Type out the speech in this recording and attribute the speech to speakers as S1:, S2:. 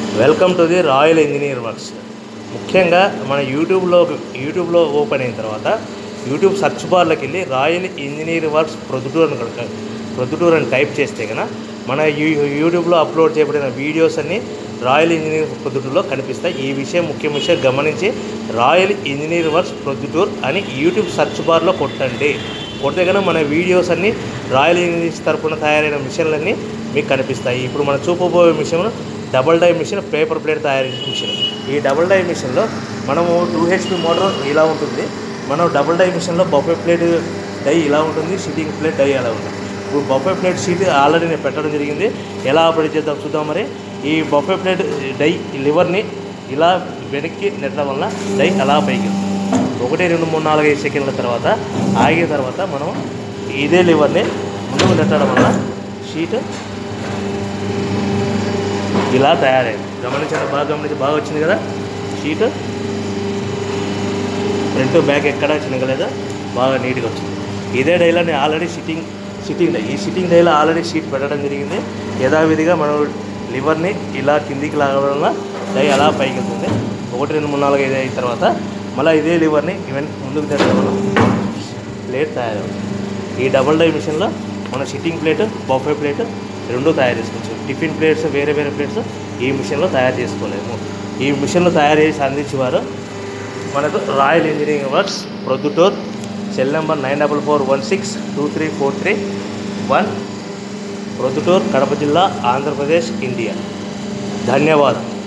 S1: Welcome to the Royal Engineer Works ముఖ్యంగా మన యూట్యూబ్లో యూట్యూబ్లో ఓపెన్ అయిన తర్వాత యూట్యూబ్ సెర్చ్ బార్లోకి వెళ్ళి రాయల్ ఇంజనీర్ వర్క్స్ ప్రొద్దుటూర్ అని కనుక ప్రొద్దుటూర్ అని టైప్ చేస్తే కనుక మన యూ యూట్యూబ్లో అప్లోడ్ చేయబడిన వీడియోస్ అన్నీ రాయల్ ఇంజనీర్ ప్రొద్దుటూరులో కనిపిస్తాయి ఈ విషయం ముఖ్య విషయం గమనించి రాయల్ ఇంజనీర్ వర్క్స్ ప్రొద్దుటూర్ అని యూట్యూబ్ సెర్చ్ బార్లో కొట్టండి కొడితే కనుక మన వీడియోస్ అన్నీ రాయల్ ఇంజనీర్స్ తరపున తయారైన మిషన్లన్నీ మీకు కనిపిస్తాయి ఇప్పుడు మనం చూపబోయే machine double die machine paper plate తయారీ మిషన్ ఈ డబుల్ డై మిషన్లో మనము టూ హెచ్పి మోటార్ ఇలా ఉంటుంది మనం డబుల్ డై మిషన్లో బఫే ప్లేట్ డై ఇలా ఉంటుంది సిట్టింగ్ ప్లేట్ డై అలా ఉంటుంది ఇప్పుడు బఫే ప్లేట్ షీట్ ఆల్రెడీ నేను పెట్టడం జరిగింది ఎలా ఆపరేట్ చేద్దాం చూద్దాం మరి ఈ బఫే ప్లేట్ డై లివర్ని ఇలా వెనక్కి నెట్టడం వల్ల డై అలా పైకి వెళ్తుంది. ఒకటి రెండు మూడు నాలుగు ఐదు సెకండ్ల తర్వాత ఆగిన తర్వాత మనం ఇదే లివర్ని ముందుకు నెట్టడం వల్ల షీట్ ఇలా తయారైంది గమనించండి బాగా గమనించి బాగా వచ్చింది కదా షీట్ ఫ్రంట్ బ్యాక్ ఎక్కడ చిన్నగలేదా బాగా నీట్గా వచ్చింది ఇదే డైలో నేను ఆల్రెడీ సిట్టింగ్ సిట్టింగ్ డై ఈ సిట్టింగ్ డైలో ఆల్రెడీ షీట్ పెట్టడం జరిగింది యథావిధిగా మనం లివర్ని ఇలా కిందికి లాగడం వల్ల డై అలా పైకి వెళ్తుంది ఒకటి రెండు మూడు నాలుగు ఐదు అయిన తర్వాత మళ్ళీ ఇదే లివర్ని ఈవెన్ ముందుకు తెచ్చడం వల్ల ప్లేట్ తయారవుతుంది ఈ డబుల్ డై మిషన్లో మన సిట్టింగ్ ప్లేట్ బఫే ప్లేట్ రెండు తయారు చేసుకోవచ్చు టిఫిన్ ప్లేట్స్ వేరే వేరే ప్లేట్స్ ఈ మిషన్లో తయారు చేసుకోలేము ఈ మిషన్లో తయారు చేసి అందించేవారు మనకు royal engineering works Proddatur cell number nine double four one six two three four three one Proddatur Kadapa జిల్లా ఆంధ్రప్రదేశ్ ఇండియా ధన్యవాదాలు